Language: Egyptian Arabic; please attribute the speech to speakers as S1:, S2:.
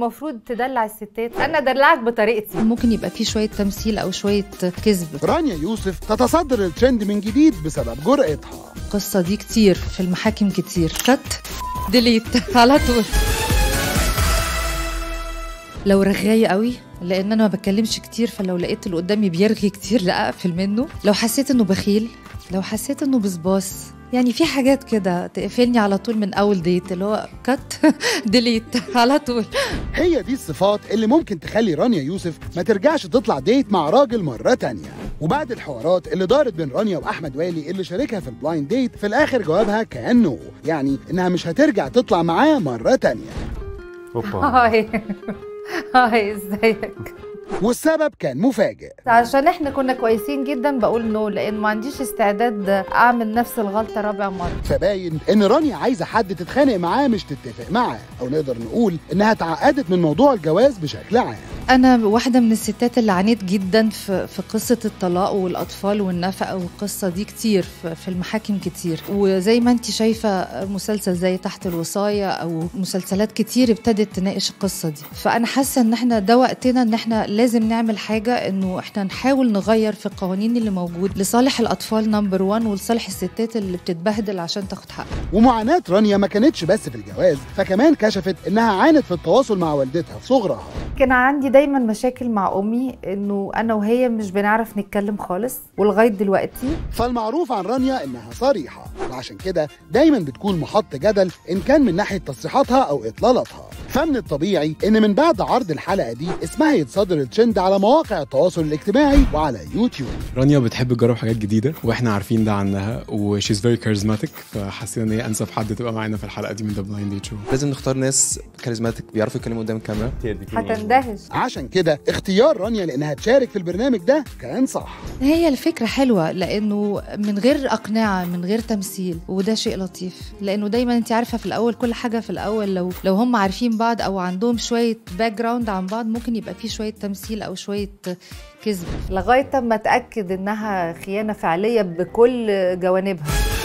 S1: المفروض تدلع الستات انا ادلعك بطريقتي
S2: ممكن يبقى فيه شويه تمثيل او شويه كذب
S3: رانيا يوسف تتصدر الترند من جديد بسبب جرأتها
S2: القصه دي كتير في المحاكم كتير كت ديليت على طول لو رغاية قوي لان انا ما بتكلمش كتير فلو لقيت اللي قدامي بيرغي كتير لا اقفل منه لو حسيت انه بخيل لو حسيت انه بصباص يعني في حاجات كده تقفلني على طول من اول ديت اللي هو كت ديليت على طول
S3: هي دي الصفات اللي ممكن تخلي رانيا يوسف ما ترجعش تطلع ديت مع راجل مرة تانية وبعد الحوارات اللي دارت بين رانيا واحمد والي اللي شاركها في البلايند ديت في الاخر جوابها كان نو يعني انها مش هترجع تطلع معاه مرة تانية
S4: اوبا
S1: هاي هاي ازيك
S3: والسبب كان مفاجئ
S1: عشان احنا كنا كويسين جدا بقول نو لان ما عنديش استعداد اعمل نفس الغلطه رابع مره
S3: فباين ان رانيا عايزه حد تتخانق معاه مش تتفق معاه او نقدر نقول انها اتعقدت من موضوع الجواز بشكل عام
S2: انا واحده من الستات اللي عانيت جدا في في قصه الطلاق والاطفال والنفقه والقصه دي كتير في في المحاكم كتير وزي ما انت شايفه مسلسل زي تحت الوصايه او مسلسلات كتير ابتدت تناقش القصه دي فانا حاسه ان احنا ده وقتنا ان احنا لازم نعمل حاجه انه احنا نحاول نغير في القوانين اللي موجود لصالح الاطفال نمبر 1 ولصالح الستات اللي بتتبهدل عشان تاخد حقها
S3: ومعاناة رانيا ما كانتش بس في الجواز فكمان كشفت انها عانت في التواصل مع والدتها في صغرها
S1: كان عندي دايما مشاكل مع امي انه انا وهي مش بنعرف نتكلم خالص ولغايه دلوقتي
S3: فالمعروف عن رانيا انها صريحة وعشان كده دايما بتكون محط جدل ان كان من ناحية تصريحاتها او اطلالاتها فمن الطبيعي ان من بعد عرض الحلقة دي اسمها يتصدر الترند على مواقع التواصل الاجتماعي وعلى يوتيوب
S4: رانيا بتحب تجرب حاجات جديده واحنا عارفين ده عنها وشيز فيري كاريزماتيك فحسينا ان هي انسب حد تبقى معانا في الحلقه دي من ذا بلايند ديت شو
S5: لازم نختار ناس كاريزماتيك بيعرفوا يتكلموا قدام الكاميرا
S1: هتندهش
S3: عشان كده اختيار رانيا لانها تشارك في البرنامج ده كان صح
S2: هي الفكرة حلوة لأنه من غير أقنعة من غير تمثيل وده شيء لطيف لأنه دايما أنت عارفة في الأول كل حاجة في الأول لو لو هم عارفين بعض أو عندهم شوية باك جراوند عن بعض ممكن يبقى في شوية تمثيل أو شوية كذب
S1: لغايه ما اتاكد انها خيانه فعليه بكل جوانبها